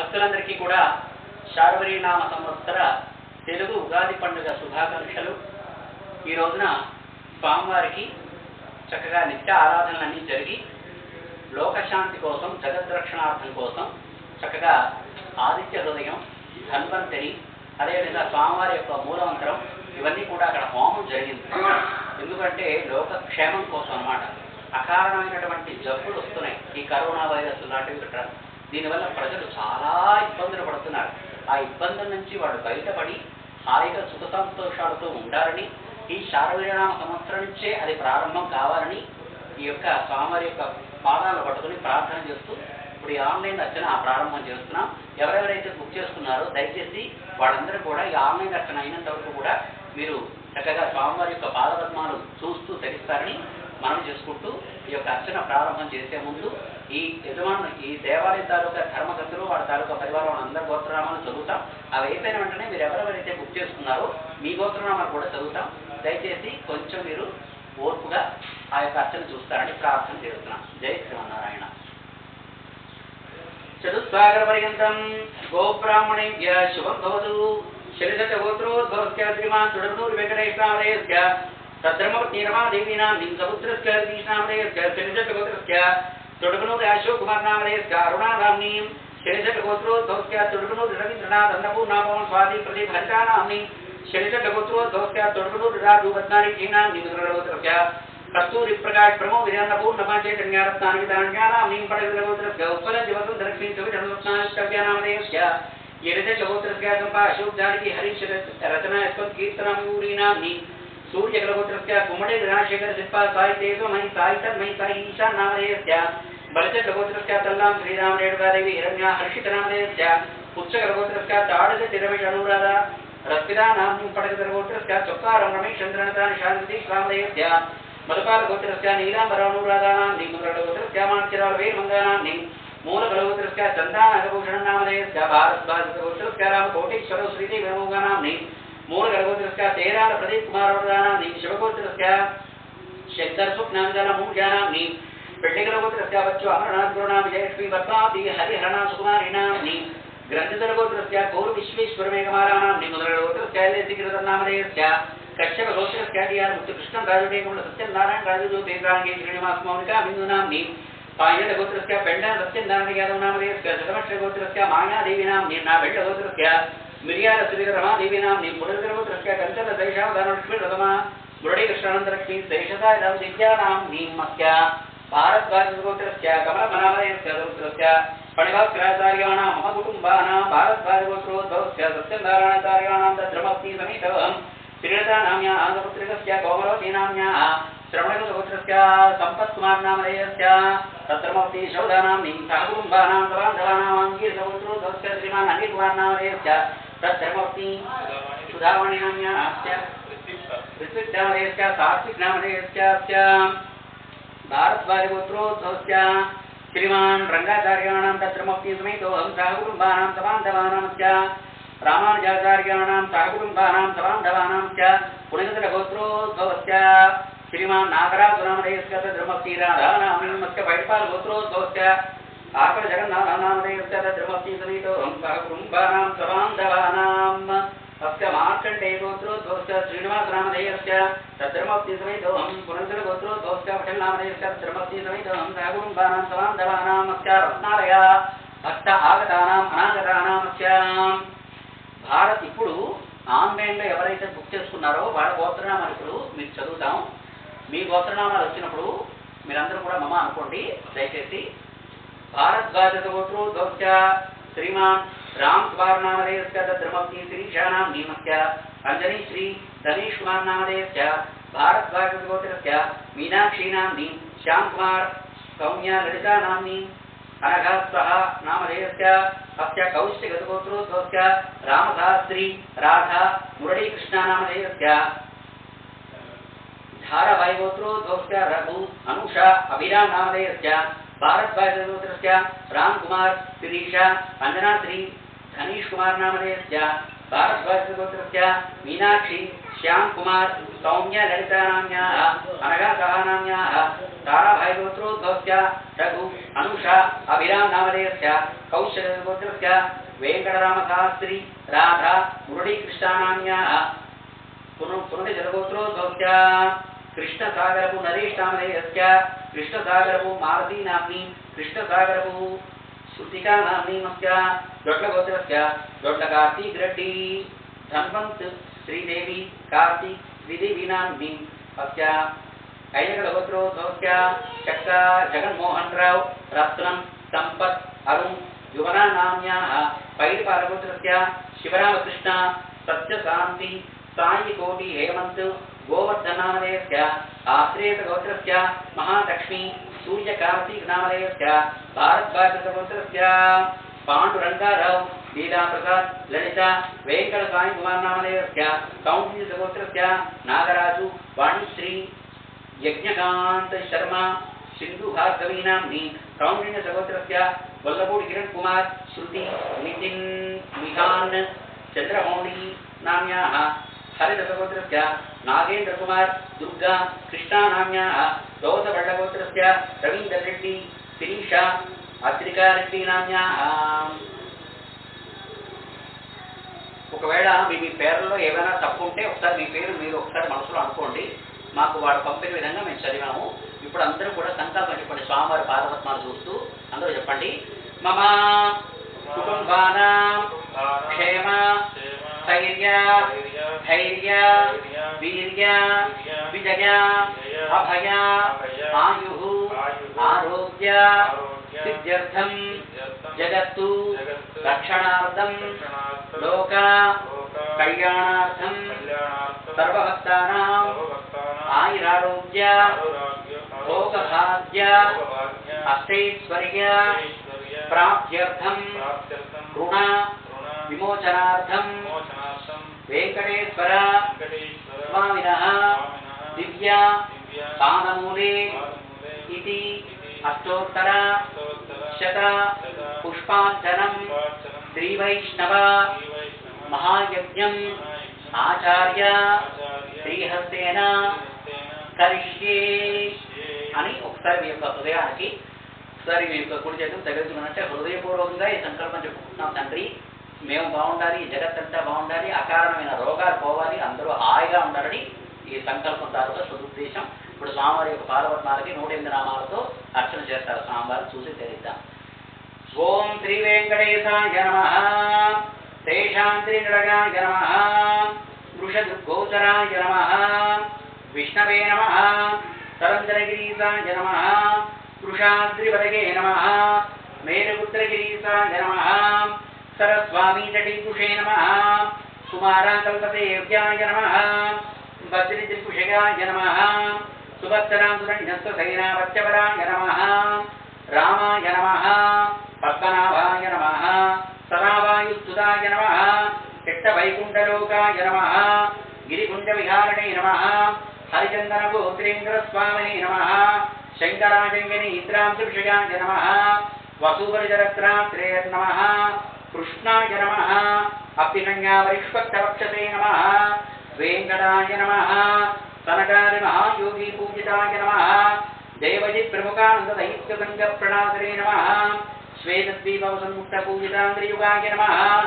భక్తులందరికీ కూడా శార్వరీనామ సంవత్సర తెలుగు ఉగాది పండుగ శుభాకాంక్షలు ఈ రోజున స్వామివారికి చక్కగా నిత్య ఆరాధనలన్నీ జరిగి లోకశాంతి కోసం జగద్రక్షణార్థం కోసం చక్కగా ఆదిత్య హృదయం ధన్వంతరి అదేవిధంగా స్వామివారి యొక్క మూలమంత్రం ఇవన్నీ కూడా అక్కడ హోమం జరిగింది ఎందుకంటే లోక క్షేమం కోసం అన్నమాట అకారణమైనటువంటి జబ్బులు వస్తున్నాయి ఈ కరోనా వైరస్ లాంటివి గట్రా దీనివల్ల ప్రజలు చాలా ఇబ్బందులు పడుతున్నారు ఆ ఇబ్బందుల నుంచి వాళ్ళు బయటపడి హాయిగా సుఖ సంతోషాలతో ఉండాలని ఈ శారవీరనామ సంవత్సరం నుంచే అది ప్రారంభం కావాలని ఈ యొక్క స్వామివారి యొక్క పాదాలు పట్టుకుని ప్రార్థన చేస్తూ ఇప్పుడు ఈ ఆన్లైన్ అర్చన ప్రారంభం చేస్తున్నాం ఎవరెవరైతే బుక్ చేసుకున్నారో దయచేసి వాళ్ళందరూ కూడా ఈ ఆన్లైన్ అర్చన అయినంత వరకు కూడా మీరు చక్కగా స్వామివారి యొక్క పాదపద్మాలు చూస్తూ ధరిస్తారని మనం చేసుకుంటూ ఈ యొక్క అర్చన ప్రారంభం చేసే ముందు ఈ యజమాను ఈ దేవాలయం తాలూకా ధర్మకర్తలు వాళ్ళ తాలూకా పరివారం అందరి గోత్రనామాలు చదువుతాం అవి అయిపోయిన వెంటనే మీరు ఎవరెవరైతే బుక్ చేసుకున్నారో మీ గోత్రనామాలు కూడా చదువుతాం దయచేసి కొంచెం మీరు ఓర్పుగా ఆ యొక్క అర్చన చూస్తారని ప్రార్థన చేస్తున్నాం జై శ్రీమన్నారాయణ చతుస్సాగర పర్యంతం గోబ్రాహ్మణేభ్య శుభం భవతు శలిత గోత్రోద్భవస్య శ్రీమాన్ తుడనూరు వెంకటేశ్వరాలయస్య తద్రమవతి రమాదేవీనాం నింసపుత్రస్య దీశామలయస్య శలిత గోత్రస్య తుడనూరు అశోక్ కుమార్ నామలయస్య అరుణానామ్నీం శలిత గోత్రోద్భవస్య తుడనూరు రవీంద్రనాథ్ అన్నపూర్ణాభవన్ స్వాది ప్రదీప్ హరితానామ్నీం శలిత గోత్రోద్భవస్య తుడనూరు రాజు పద్నారి జీనాం నింద్రగోత్రస్య కస్తూరి ప్రకాష్ ప్రమో విధానపూర్ణమా చైతన్యారత్నాని విధాన్యానాం నీం పడగలగోత్రస్య ఉత్పల దివసం దక్షిణ కవిధర్మస్నాష్టవ్యానామదేయస్య యరిత చగోత్రస్య సంపా అశోక్ జానకి హరీష్ రచన యస్వత్ కీర్తనమూరీనాం నీ సూర్యగలగోత్రస్య కుమ్మడి రాజశేఖర శిల్ప సాయి తేజమై సాయి తన్మై సాయి ఈశాన్ నామదేయస్య బలచ గోత్రస్య తల్లాం శ్రీరామ రేణుకాదేవి హిరణ్య హర్షిత నామదేయస్య పుచ్చ గోత్రస్య తాడగ తిరమిష అనురాధ రస్పిదా నామ్ని పడగ గోత్రస్య చొక్కారం రమేష్ చంద్రనతాని శాంతి రామదేయస్య మధుపాల గోత్రస్య నీలాంబరానురాధానాం నిమ్ముద్రగోత్రస్య మాంచిరాల వేర్మంగానాం నిమ్ మూలగలగోత్రస్య చందానగభూషణం నామదేయస్య భారద్వాజగోత్రస్య రామ కోటేశ్వర శ్రీదేవి వేమోగానాం నిమ్ మూలగలగోత్రస్య తేరాల ప్రదీప్ కుమారోదానాం నిమ్ శివగోత్రస్య శంకర్ సుఖ్నాంజన మూజానాం నిమ్ పెళ్లిగలగోత్రస్య వచ్చు అమరనాథ్ గురునాం జయశ్రీ పద్మావతి హరిహరణ సుకుమారిణాం నిమ్ గ్రంథిధరగోత్రస్య కౌరు విశ్వేశ్వరమేఘమాలానాం నిమ్ ముద్రగోత్రస్య లేసిగిరదన్నామదేయస్య కశ్యప గోత్రస్యాదియార్ ముక్తి కృష్ణం రాజుడేకముల సత్యనారాయణ రాజు జ్యోతిర్రాంగే శ్రీనివాస్ మౌనిక బిందునాంని పాయన గోత్రస్య పెండ సత్యనారాయణ యాదవ్ నామదేయస్య శతమక్ష గోత్రస్య మాయాదేవి నామ్ని నా వెంట గోత్రస్య మిరియాల శ్రీధర రమాదేవి నామ్ని పునరుదర గోత్రస్య కంచల శైషావధాన లక్ష్మీ రథమా మురళీ కృష్ణానందలక్ష్మీ శైషదాయ విద్యానాం నీమస్య భారద్వాజ గోత్రస్య కమల మనామదేయస్య గోత్రస్య పణిభాస్కరాచార్యాణాం మమ కుటుంబానాం భారద్వాజ గోత్రోద్భవస్య సత్యనారాయణాచార్యాణాం తద్రమస్మి సమేతవం శ్రీలతానామ్యా ఆంధ్రపుత్రికస్య కోమలవतीनाम्याः श्रवणगोत्रस्य सम्पत्कुमारनामधेयस्य तत्रमपि शौधानाम्नि सहकुटुम्बानां सबान्धवानाम् अङ्गीरसगोत्रोद्भवस्य श्रीमान् अनिलकुमारनामधेयस्य तत्रमपि सुधामणिनाम्यास्य ऋत्विक्नामधेयस्य सात्विकनामधेयस्य भारद्वाजगोत्रोद्भवस्य श्रीमान् रङ्गाचार्याणां तत्रमपि समेतोऽहं सहकुटुम्बानां सबान्धवानामस्य रामानुजाचार्याणां सहकुटुम्बानां सबान्धवानां च पुणिगतगोत्रोद्भवस्य श्रीमान् नागराजनामधेयस्य तद्रमस्ति राधानामस्य पैपालगोत्रोद्भवस्य आकलजगन्नाथनामधेयस्य तद्रमस्ति समेतोऽहं सहकुटुम्बानां सबान्धवानाम् अस्य मार्कण्डेयगोत्रोद्भवस्य श्रीनिवासनामधेयस्य तद्रमस्ति समेतोऽहं पुनर्जलगोत्रोद्भवस्य पठल्नामधेयस्य तद्रमस्ति समेतोऽहं सहकुटुम्बानां सबान्धवानाम् अस्य रत्नालय भक्त आगतानाम् अनागतानामस्य భారత్ ఇప్పుడు ఆన్లైన్లో ఎవరైతే బుక్ చేసుకున్నారో వాళ్ళ గోత్రనామాలు ఇప్పుడు మీకు చదువుతాం మీ గోత్రనామాలు వచ్చినప్పుడు మీరందరూ కూడా మమ అనుకోండి దయచేసి భారద్వాజ గోత్రోద్భవస్య శ్రీమాన్ రామ్ కుమార్ నామధేయస్య తద్రమస్తి శ్రీశానాం నీమస్య అంజనీ శ్రీ ధనీష్ కుమార్ నామధేయస్య భారద్వాజ గోత్రస్య మీనాక్షీ నామ్ని శ్యామ్ కుమార్ సౌమ్య లలితా నామ్ని అనఘస్వः నామధేయస్య అస్య కౌశికగోత్రోద్భవస్య రామశాస్త్రి రాధా మురళీకృష్ణనామధేయస్య ధారవాయుగోత్రోద్భవస్య రఘు అనుష అభిరామ్ నామధేయస్య భారద్వాజగోత్రస్య రామ్ కుమార్ శిరీష అంజనాశ్రీ ధనీష్ కుమార్ నామధేయస్య భారద్వాజగోత్రస్య మీనాక్షి శ్యామ్ కుమార్ సౌమ్య లలితానామ్యాः అనఘా సహానామ్యాः ताराभाई गोत्रोद्भवस्य रघु अनुषा अभिराम नामधेयस्य कौशलगोत्रस्य वेङ्कटरामशास्त्री राधा मुरळीकृष्णानाम्याः पुनर्जलगोत्रोद्भवस्य कृष्णसागरपु नरेश नामधेयस्य कृष्णसागरपु मारुती नाम्नी कृष्णसागरपु श्रुतिका नाम्नीमस्य दोड्लगोत्रस्य दोड्लकार्तिक रेड्डी धन्वन्त श्रीदेवी कार्तिक श्रीदेवी नाम्नी अस्य ऐलगोत्रोद्भवस्य चक्क जगन्मोहन राव रत्नं सम्पत् अरुण युवना नाम्याः पैलपालगोत्रस्य शिवरामकृष्ण सत्यशान्ति सायिकोटि हेमन्त गोवर्धनामधेयस्य आश्रेयसगोत्रस्य महालक्ष्मी सूर्यकार्तिकनामधेयस्य भारद्वाजगोत्रस्य पाण्डुरङ्गाराव लीलाप्रसाद ललिता वेङ्कटस्वामिकुमारनामधेयस्य कौण्डिन्यसगोत्रस्य नागराजु वाणिश्री यज्ञकान्त शर्मा सिन्धु भार्गवी नाम्नि कौण्डिन्यसगोत्रस्य वल्लभूडि किరణ్ कुमार श्रुति नितिन् मिहान् चन्द्रमौळि नाम्याः हरितसगोत्रस्य नागेन्द्रकुमार दुर्गा कृष्णा नाम्याः दोसबಳ್ಳगोत्रस्य रवीन्द्र रेड्डी शिरीषा అత్రికారెడ్డి నామ్యాः ఒకవేళ మీ మీ పేర్లలో ఏమైనా తప్పు ఉంటే ఒకసారి మీ పేరు మీరు ఒకసారి మనసులో అనుకోండి మాకు వాడు పంపిన విధంగా మేము చదివాము ఇప్పుడు అందరూ కూడా సంకల్పం చెప్పండి స్వామివారి పాదపద్మాలు చూస్తూ అందరూ చెప్పండి మమ కుటుంబానాం క్షేమ స్థైర్య ధైర్య వీర్య విజయ అభయ ఆయు ఆరోగ్య సిద్ధ్యర్థం జగత్తు రక్షణార్థం లోక కళ్యాణార్థం సర్వభక్తానాం ఆయురారోగ్య భోగభాగ్య అష్టైశ్వర్య ప్రాప్త్యర్థం రుణ విమోచనార్థం వెంకటేశ్వర స్వామినః దివ్య పాదమూలే ఇది అష్టోత్తర శత పుష్పాంజనం శ్రీవైష్ణవ మహాయజ్ఞం ఆచార్య శ్రీహస్తేన కరిష్యే అని ఒకసారి మీ యొక్క హృదయానికి ఒకసారి మీ యొక్క కుడి చేతులు తగులుతున్నట్టే హృదయపూర్వకంగా ఈ సంకల్పం చెప్పుకుంటున్నాం తండ్రి మేము బాగుండాలి ఈ జగత్తంతా బాగుండాలి అకారణమైన రోగాలు పోవాలి అందరూ హాయిగా ఉండాలని ఈ సంకల్పం తాలూకా సదుద్దేశం ఇప్పుడు స్వామివారి యొక్క పాదపద్మాలకి నూట ఎనిమిది నామాలతో అర్చన చేస్తారు స్వామివారు చూసి తెలిద్దాం ఓం శ్రీ వెంకటేశాయ నమ శేషాంత్రిగడగాయ నమ వృషదుర్గోచరాయ నమ విష్ణవే నమ సరంజనగిరీశాయ నమ వృషాద్రివరగే నమ మేరుపుత్రగిరీశాయ నమ సరస్వామీ జటీకుషే నమ కుమారాకల్పదేవ్యాయ నమ భద్రిత్రికుషగాయ నమ సుభద్రాంధురణ్యస్వసైనావత్యవరాయ నమ రామాయ నమ పద్మనాభాయ నమ సదావాయుస్తుదాయ నమ చిట్టవైకుంఠలోకాయ నమ గిరికుంఠవిహారణే నమ హరిచందన గోత్రేంద్ర స్వామినే నమ శంకరాజంగిని ఇత్రాంశవిషయాయ నమ వసూపరిజరత్రాత్రే నమ కృష్ణాయ నమ అప్పికన్యావరిష్పక్షవక్షసే నమ వెంకటాయ నమ సనకారి మహాయోగి పూజితాయ నమ దేవజి ప్రముఖానంద దైత్య సంగ ప్రణాదరే నమ శ్వేతద్వీపవ సన్ముక్త పూజితాంద్రియుగాయ నమ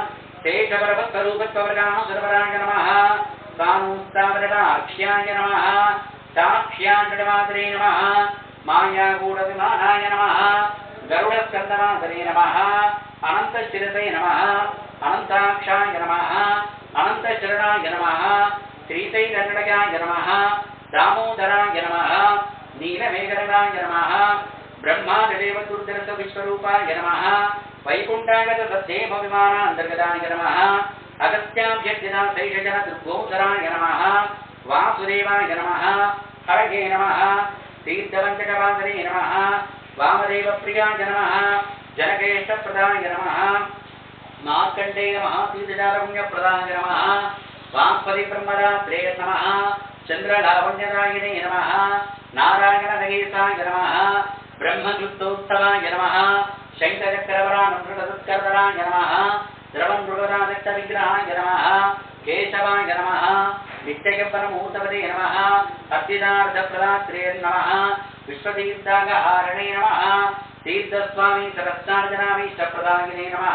శేషపరభక్తరూపత్వవర్గాసురవరాయ నమ సానూస్తావరటాక్ష్యాయ నమ సాక్ష్యాచడమాదరే నమ మాయాగూఢ విమానాయ నమ గరుడస్కందమాదరే నమ అనంతశిరసే నమ అనంతాక్షాయ నమ అనంతచరణాయ నమ శ్రీశైలనడగాయ నమ దామోదరాయ నమ నీలమేఘరగాయ నమ బ్రహ్మాదేవ దుర్దరస విశ్వరూపాయ నమ వైకుంఠాగత సద్దేవ విమానాంతర్గతాయ నమ అగత్యాభ్యర్థిన శైషజన దుర్గోధరాయ నమ వాసుదేవాయ నమ హరగే నమ తీర్థవంచకవాసరే నమ వామదేవ ప్రియాయ నమ జనకేష్టప్రదాయ నమ మార్కండేయ మహాతీర్థజాలపుణ్యప్రదాయ నమ వాంపది బ్రహ్మరాత్రే నమ చంద్రలావణ్యరాయణే నమ నారాయణ నగేశాయ నమ బ్రహ్మయుక్తోత్తమాయ నమ శంకరచక్రవరానుకృతరాయ నమ ద్రవం మృగరాదత్త విగ్రహాయ నమ కేశవాయ నమ నిత్యగపరమూర్తపదే నమ అర్చిదార్థప్రదాత్రే నమ విశ్వతీర్థాగహారణే నమ తీర్థస్వామి సరస్నార్జనామీష్టప్రదాయినే నమ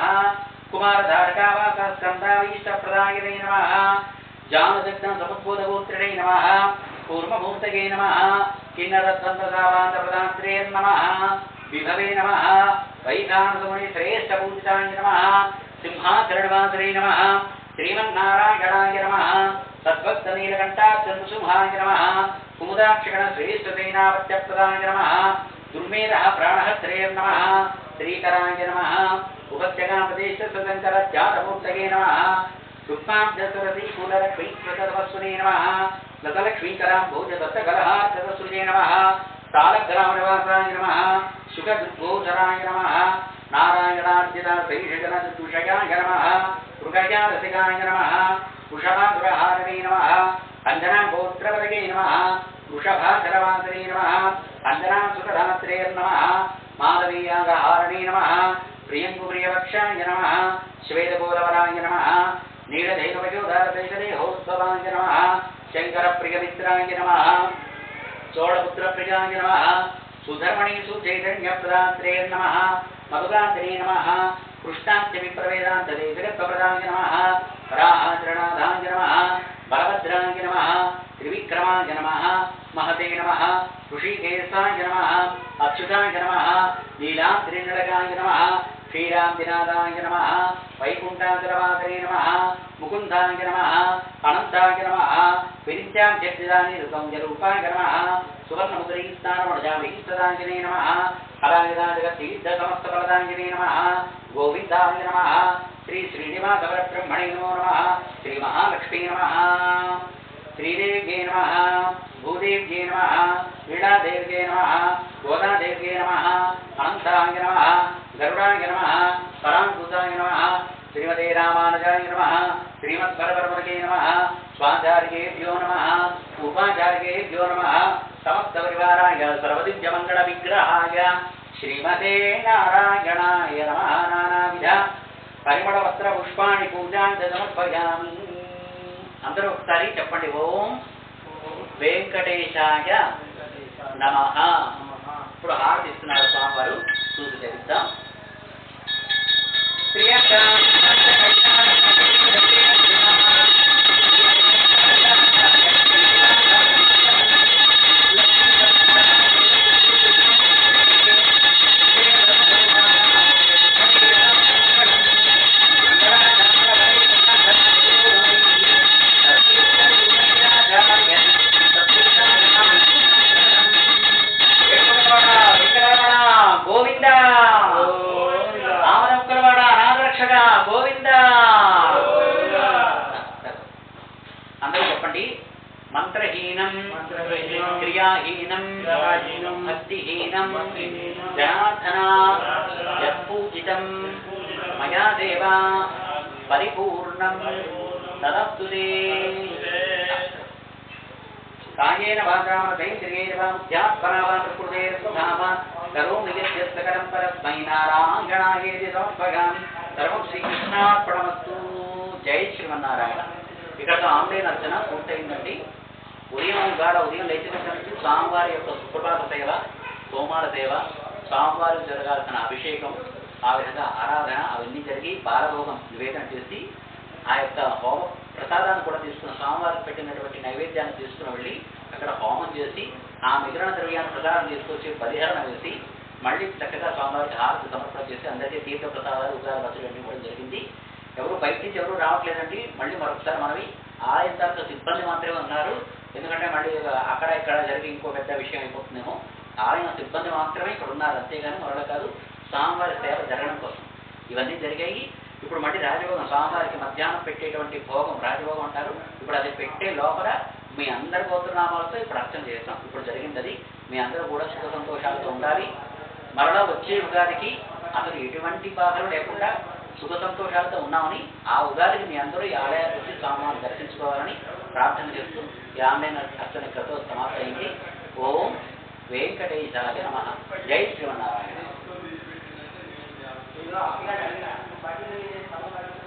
కుమారధారకావాసస్కందావీష్టప్రదాయినే నమ జానుదగ్ధం సముద్బోధగోత్రిణే నమ కూర్మమూర్తగే నమ కిన్నరత్వంతసావాంతప్రదాత్రే నమ విభవే నమ వైఖానసముని శ్రేష్టపూజితాయ నమ సింహాచరణవాసరే నమ శ్రీమన్నారాయణాయ నమ తద్భక్తనీలకంఠాచంద్రసింహాయ నమ కుముదాక్షిణ శ్రేష్టసేనాపత్యప్రదాయ నమ దుర్మేధ ప్రాణహత్రే నమ శ్రీకరాయ నమ ఉపత్యగాపదేశ సదంకర జాతమూర్తగే నమ దుఃఖాబ్జసరసి కులలక్ష్మీకృతవస్సునే నమ లతలక్ష్మీకరాం భోజదత్తకలహార్చతసృజే నమ తాళగ్రామనివాసాయ నమ సుఖదుర్గోచరాయ నమ నారాయణార్జిత శైషజన తుషయాయ నమ మృగజా రసికాయ నమ వృషభాదురహారణే నమ అంజనాగోత్రవరగే నమ వృషభాచరవాసనే నమ అంజనాసుఖధాత్రే నమ మాధవీయాగహారణే నమ ప్రియంగుప్రియవక్షాయ నమ శ్వేతగోలవరాయ నమ నీలధైనవయోధారశేషదేహోత్సవాయ నమ శంకరప్రియమిత్రాయ నమ చోళపుత్రప్రియాయ నమ సుధర్మణీసు చైతన్యప్రదాత్రే నమ మధుగాంతరే నమ కృష్ణాంత్యవిప్రవేదాంతరే జగత్ప్రదాయ నమ రాహాచరణాదాయ నమ బలభద్రాయ నమ త్రివిక్రమాయ నమ మహతే నమ ఋషికేశాయ నమ అచ్యుతాయ నమ నీలాద్రినడకాయ నమ క్షీరాంతినాథాయ నమ వైకుంఠాచలవాసరే నమ ముకుందాయ నమ అనంతాయ నమ వినిత్యాధ్యక్షిదాని ఋతంజరూపాయ నమ సువర్ణముద్రయీస్థానమజామీస్తదాంజనే నమ అలాగదాజగతీర్థ సమస్త ఫలదాంజనే నమ గోవిందాయ నమ శ్రీ శ్రీనివాసవరబ్రహ్మణే నమో నమ శ్రీ మహాలక్ష్మీ నమ శ్రీదేవ్యే నమ భూదేవ్యే నమ వీణాదేవ్యే నమ గోదాదేవ్యే నమ అనంతాయ నమ గరుడాయ నమ పరాంకుతాయ నమ శ్రీమతే రామానుజాయ నమ శ్రీమద్భరపరమకే నమ స్వాచార్యేభ్యో నమ ఉపాచార్యేభ్యో నమ సమస్త పరివారాయ సర్వదివ్యమంగళ విగ్రహాయ శ్రీమతే నారాయణాయ నమ నానావిధ పరిమళ వస్త్ర పుష్పాణి పూజాంత సమర్పయామి అందరూ ఒకసారి చెప్పండి ఓం వెంకటేశాయ నమ ఇప్పుడు హారతి ఇస్తున్నారు స్వామివారు చూసి చదివిద్దాం గోవింద ఆమదొక్కలవాడ అనాథరక్షక గోవింద అందరూ చెప్పండి మంత్రహీనం మంత్రహీనం, క్రియాహీనం క్రియాహీనం, భక్తిహీనం భక్తిహీనం, జనార్దన జనార్దన, యత్పూజితం యత్పూజితం, మయా దేవ పరిపూర్ణం తదస్తుతే కాయేన వాచామతైంద్రియేణ వా బుద్ధ్యాత్మనా వా ప్రకృతేర్స్వభావ కరోమి యస్యస్కరం పరస్మై నారాయణాయేతి సమర్పయామి సర్వం శ్రీకృష్ణార్పణమస్తు జై శ్రీమన్నారాయణ ఇక్కడ ఆన్లైన్ అర్చన పూర్తయిందండి ఉదయం గాడ ఉదయం లేచిన దగ్గర నుంచి స్వామివారి యొక్క సుప్రభాత సేవ సోమాల సేవ స్వామివారికి జరగాల్సిన అభిషేకం ఆ విధంగా ఆరాధన అవన్నీ జరిగి బాలభోగం నివేదన చేసి ఆ యొక్క హోమ ప్రసాదాన్ని కూడా తీసుకున్న స్వామివారికి పెట్టినటువంటి నైవేద్యాన్ని తీసుకుని వెళ్ళి అక్కడ హోమం చేసి ఆ మిగిలిన ద్రవ్యాన్ని ప్రసాదం తీసుకొచ్చి పరిహరణ వేసి మళ్ళీ చక్కగా స్వామివారికి హారతి సమర్పణ చేసి అందరికీ తీర్థ ప్రసాదాలు ఉగాది పచ్చడి అన్ని కూడా జరిగింది ఎవరు బయట నుంచి ఎవరు రావట్లేదండి మళ్ళీ మరొకసారి మనవి ఆలయం తరఫు సిబ్బంది మాత్రమే ఉన్నారు ఎందుకంటే మళ్ళీ అక్కడ ఇక్కడ జరిగి ఇంకో పెద్ద విషయం అయిపోతుందేమో ఆలయం సిబ్బంది మాత్రమే ఇక్కడ ఉన్నారు అంతేగాని మరొక కాదు స్వామివారి సేవ జరగడం కోసం ఇవన్నీ జరిగాయి ఇప్పుడు మళ్ళీ రాజభోగం స్వామివారికి మధ్యాహ్నం పెట్టేటువంటి భోగం రాజభోగం అంటారు ఇప్పుడు అది పెట్టే లోపల మీ అందరి గోత్రనామాలతో ఇప్పుడు అర్చన చేస్తాం ఇప్పుడు జరిగింది అది మీ అందరూ కూడా సుఖ సంతోషాలతో ఉండాలి మరలా వచ్చే ఉగాదికి అసలు ఎటువంటి బాధలు లేకుండా సుఖ సంతోషాలతో ఉన్నామని ఆ ఉగాదికి మీ అందరూ ఈ ఆలయానికి వచ్చి స్వామివారిని దర్శించుకోవాలని ప్రార్థన చేస్తూ ఈ ఆన్లైన్ అర్చన ఇక్కడతో సమాప్తయింది ఓం వెంకటేశాయ నమ జై శ్రీమన్నారాయణ